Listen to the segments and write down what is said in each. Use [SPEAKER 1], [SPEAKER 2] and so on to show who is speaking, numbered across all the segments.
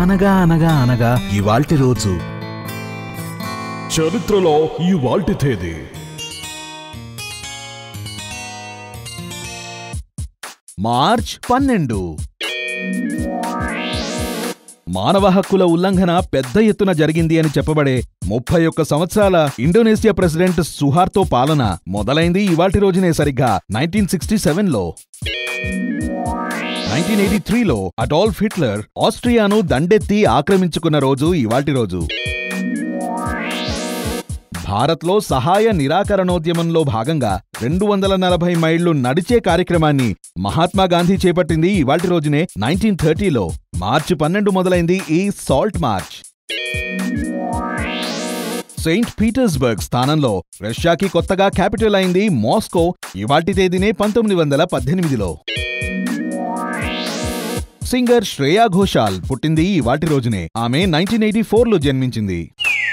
[SPEAKER 1] అనగా అనగా అనగా ఇవాల్టి రోజు
[SPEAKER 2] చరిత్రలో ఈ వాల్టి తేదీ
[SPEAKER 1] మార్చ్ పన్నెండు మానవ హక్కుల ఉల్లంఘన పెద్ద ఎత్తున జరిగింది అని చెప్పబడే ముప్పై ఒక్క సంవత్సరాల ఇండోనేషియా ప్రెసిడెంట్ సుహార్తో పాలన మొదలైంది ఇవాటి రోజునే సరిగ్గా నైన్టీన్ సిక్స్టీ సెవెన్లో నైన్టీన్ ఎయిటీ త్రీలో అడాల్ఫ్ హిట్లర్ ఆస్ట్రియాను దండెత్తి ఆక్రమించుకున్న రోజు ఇవాటి రోజు భారత్లో సహాయ నిరాకరణోద్యమంలో భాగంగా రెండు వందల నలభై మైళ్లు నడిచే కార్యక్రమాన్ని మహాత్మా గాంధీ చేపట్టింది ఇవాటి రోజునే నైన్టీన్ థర్టీలో మార్చి పన్నెండు మొదలైంది ఈ సాల్ట్ మార్చ్ సెయింట్ పీటర్స్బర్గ్ స్థానంలో రష్యాకి కొత్తగా క్యాపిటల్ అయింది మాస్కో ఇవాటి తేదీనే పంతొమ్మిది వందల పద్దెనిమిదిలో సింగర్ శ్రేయా ఘోషాల్ పుట్టింది ఇవాటి రోజునే ఆమె నైన్టీన్ ఎయిటీ ఫోర్లో జన్మించింది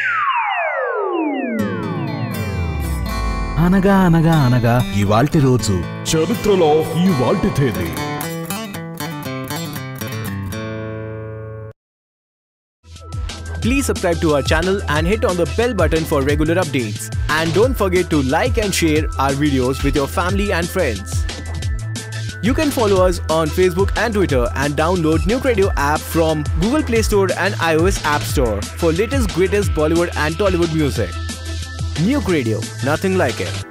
[SPEAKER 1] అనగా అనగా అనగా ఇవాల్టి రోజు
[SPEAKER 2] చరిత్రలో ఈ వాల్టి తేదీ
[SPEAKER 3] Please subscribe to our channel and hit on the bell button for regular updates. And don't forget to like and share our videos with your family and friends. You can follow us on Facebook and Twitter and download Nuke Radio app from Google Play Store and iOS App Store for latest greatest Bollywood and Tollywood music. Nuke Radio, nothing like it.